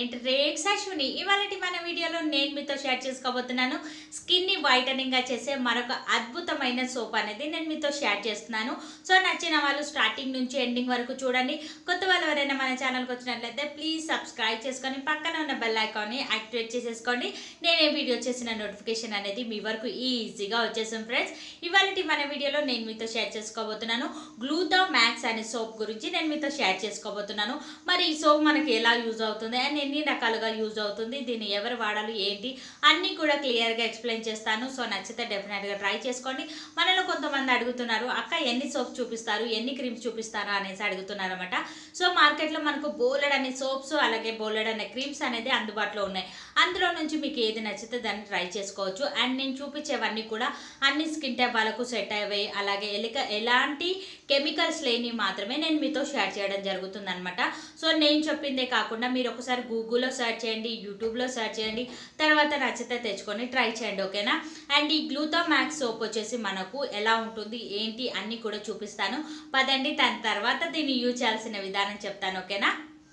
rakes Ashwini ఇవాళ మన వీడియోలో నేను మీతో షేర్ చేసుకోబోతున్నాను స్కిన్ని వైటనింగ్గా చేసే మరొక అద్భుతమైన సోప్ అనేది నేను మీతో షేర్ చేస్తున్నాను సో నచ్చిన వాళ్ళు స్టార్టింగ్ నుంచి ఎండింగ్ వరకు చూడండి కొత్త వాళ్ళు ఎవరైనా మన ఛానల్కి వచ్చినట్లయితే ప్లీజ్ సబ్స్క్రైబ్ చేసుకొని పక్కన ఉన్న బెల్ ఐకాన్ని యాక్టివేట్ చేసేసుకోండి నేను ఏ వీడియో చేసిన నోటిఫికేషన్ అనేది మీ వరకు ఈజీగా వచ్చేసాం ఫ్రెండ్స్ ఇవాళ మన వీడియోలో నేను మీతో షేర్ చేసుకోబోతున్నాను గ్లూతా మ్యాక్స్ అనే సోప్ గురించి నేను మీతో షేర్ చేసుకోబోతున్నాను మరి ఈ సోప్ మనకి ఎలా యూజ్ అవుతుంది అండ్ ఎన్ని రకాలుగా యూజ్ అవుతుంది దీన్ని ఎవరు వాడాలి ఏంటి అన్నీ కూడా క్లియర్గా ఎక్స్ప్లెయిన్ చేస్తాను సో నచ్చితే డెఫినెట్గా ట్రై చేసుకోండి మనలో కొంతమంది అడుగుతున్నారు అక్క ఎన్ని సోప్ చూపిస్తారు ఎన్ని క్రీమ్స్ చూపిస్తారా అనేసి అడుగుతున్నారు అనమాట సో మార్కెట్లో మనకు బోలెడ్ అనే సోప్స్ అలాగే బోలెడ్ అనే క్రీమ్స్ అనేది అందుబాటులో ఉన్నాయి అందులో నుంచి మీకు ఏది నచ్చితే దాన్ని ట్రై చేసుకోవచ్చు అండ్ నేను చూపించేవన్నీ కూడా అన్ని స్కిన్ టైప్ వాళ్ళకు సెట్ అయ్యాయి అలాగే ఎలిక ఎలాంటి కెమికల్స్ లేని మాత్రమే నేను మీతో షేర్ చేయడం జరుగుతుంది అనమాట సో నేను చెప్పిందే కాకుండా మీరు ఒకసారి గూగుల్లో సెర్చ్ చేయండి యూట్యూబ్లో సెర్చ్ చేయండి తర్వాత నచ్చితే తెచ్చుకొని ట్రై చేయండి ఓకేనా అండ్ ఈ గ్లూతా మ్యాక్స్ సోప్ వచ్చేసి మనకు ఎలా ఉంటుంది ఏంటి అన్నీ కూడా చూపిస్తాను పదండి దాని తర్వాత దీన్ని యూజ్ చేయాల్సిన విధానం చెప్తాను ఓకేనా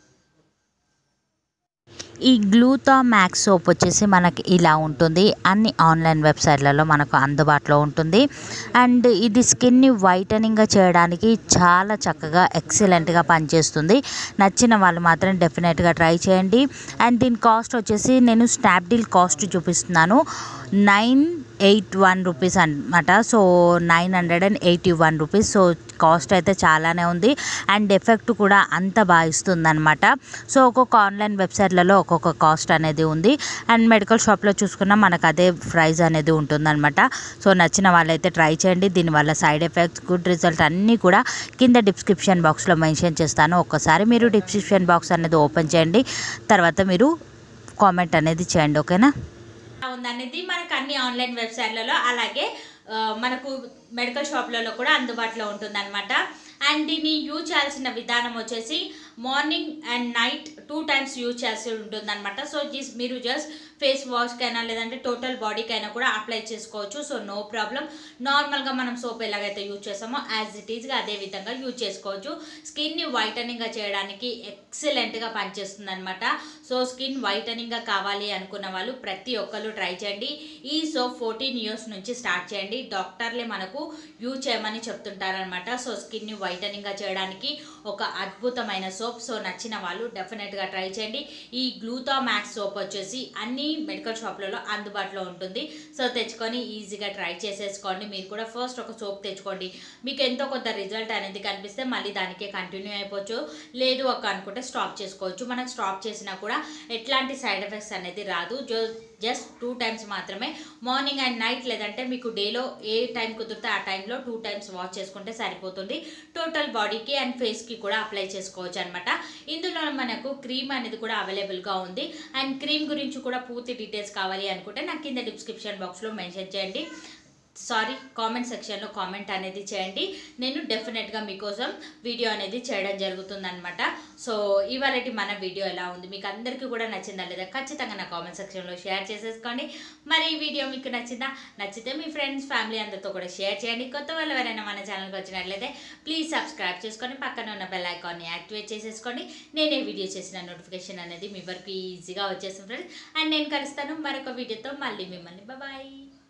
ఈ గ్లూతా మ్యాక్స్ సోప్ వచ్చేసి మనకి ఇలా ఉంటుంది అన్ని ఆన్లైన్ వెబ్సైట్లలో మనకు అందుబాటులో ఉంటుంది అండ్ ఇది స్కిన్ని వైటనింగ్గా చేయడానికి చాలా చక్కగా ఎక్సలెంట్గా పనిచేస్తుంది నచ్చిన వాళ్ళు మాత్రం డెఫినెట్గా ట్రై చేయండి అండ్ దీని కాస్ట్ వచ్చేసి నేను స్నాప్డీల్ కాస్ట్ చూపిస్తున్నాను నైన్ ఎయిట్ వన్ రూపీస్ అనమాట so nine hundred and eighty one rupees so cost అయితే చాలానే ఉంది అండ్ ఎఫెక్ట్ కూడా అంత బాగా ఇస్తుంది అనమాట సో ఒక్కొక్క ఆన్లైన్ వెబ్సైట్లలో ఒక్కొక్క కాస్ట్ అనేది ఉంది అండ్ మెడికల్ షాప్లో చూసుకున్నా మనకు అదే ప్రైస్ అనేది ఉంటుందన్నమాట సో నచ్చిన వాళ్ళైతే ట్రై చేయండి దీనివల్ల సైడ్ ఎఫెక్ట్స్ గుడ్ రిజల్ట్ అన్నీ కూడా కింద డిస్క్రిప్షన్ బాక్స్లో మెన్షన్ చేస్తాను ఒక్కసారి మీరు డిస్క్రిప్షన్ బాక్స్ అనేది ఓపెన్ చేయండి తర్వాత మీరు కామెంట్ అనేది చేయండి ఓకేనా ఉందనేది మనకు అన్ని ఆన్లైన్ వెబ్సైట్లలో అలాగే ఆ, మనకు మెడికల్ షాప్లలో కూడా అందుబాటులో ఉంటుందన్నమాట అండ్ దీన్ని యూజ్ చేయాల్సిన విధానం వచ్చేసి morning and night two times use చేయాల్సి ఉంటుందన్నమాట సో జిస్ మీరు జస్ట్ ఫేస్ వాష్కైనా లేదంటే టోటల్ బాడీకైనా కూడా అప్లై చేసుకోవచ్చు సో నో ప్రాబ్లం నార్మల్గా మనం సోప్ ఎలాగైతే యూజ్ చేస్తామో యాజ్ ఇట్ ఈస్గా అదే విధంగా యూజ్ చేసుకోవచ్చు స్కిన్ని వైటనింగ్గా చేయడానికి ఎక్సలెంట్గా పనిచేస్తుంది అనమాట సో స్కిన్ వైటనింగ్గా కావాలి అనుకున్న వాళ్ళు ప్రతి ఒక్కరు ట్రై చేయండి ఈ సోప్ ఫోర్టీన్ ఇయర్స్ నుంచి స్టార్ట్ చేయండి డాక్టర్లే మనకు యూజ్ చేయమని చెప్తుంటారనమాట సో స్కిన్ని వైటనింగ్గా చేయడానికి ఒక అద్భుతమైన సోప్ సో నచ్చిన వాళ్ళు డెఫినెట్గా ట్రై చేయండి ఈ గ్లూతా మ్యాక్స్ సోప్ వచ్చేసి అన్ని మెడికల్ షాప్లలో అందుబాటులో ఉంటుంది సో తెచ్చుకొని ఈజీగా ట్రై చేసేసుకోండి మీరు కూడా ఫస్ట్ ఒక సోప్ తెచ్చుకోండి మీకు ఎంతో కొంత రిజల్ట్ అనేది కనిపిస్తే మళ్ళీ దానికే కంటిన్యూ అయిపోవచ్చు లేదు ఒక అనుకుంటే స్టాప్ చేసుకోవచ్చు మనకు స్టాప్ చేసినా కూడా ఎట్లాంటి సైడ్ ఎఫెక్ట్స్ అనేది రాదు జో జస్ట్ టూ టైమ్స్ మాత్రమే మార్నింగ్ అండ్ నైట్ లేదంటే మీకు డేలో ఏ టైం కుదిరితే ఆ టైంలో టూ టైమ్స్ వాష్ చేసుకుంటే సరిపోతుంది టోటల్ బాడీకి అండ్ ఫేస్కి కూడా అప్లై చేసుకోవచ్చు అనమాట ఇందులో మనకు క్రీమ్ అనేది కూడా అవైలబుల్గా ఉంది అండ్ క్రీమ్ గురించి కూడా పూర్తి డీటెయిల్స్ కావాలి అనుకుంటే నాకు కింద డిస్క్రిప్షన్ బాక్స్లో మెన్షన్ చేయండి సారీ కామెంట్ సెక్షన్లో కామెంట్ అనేది చేయండి నేను డెఫినెట్గా మీకోసం వీడియో అనేది చేయడం జరుగుతుందన్నమాట సో ఇవాళ మన వీడియో ఎలా ఉంది మీకు అందరికీ కూడా నచ్చిందా లేదా ఖచ్చితంగా నా కామెంట్ సెక్షన్లో షేర్ చేసేసుకోండి మరి ఈ వీడియో మీకు నచ్చిందా నచ్చితే మీ ఫ్రెండ్స్ ఫ్యామిలీ అందరితో కూడా షేర్ చేయండి కొత్త వాళ్ళు ఎవరైనా మన ఛానల్కి వచ్చినట్లయితే ప్లీజ్ సబ్స్క్రైబ్ చేసుకొని పక్కన ఉన్న బెల్ ఐకాన్ని యాక్టివేట్ చేసేసుకోండి నేనే వీడియో చేసిన నోటిఫికేషన్ అనేది మీ వరకు ఈజీగా వచ్చేసింది ఫ్రెండ్స్ అండ్ నేను కలుస్తాను మరొక వీడియోతో మళ్ళీ మిమ్మల్ని బాయ్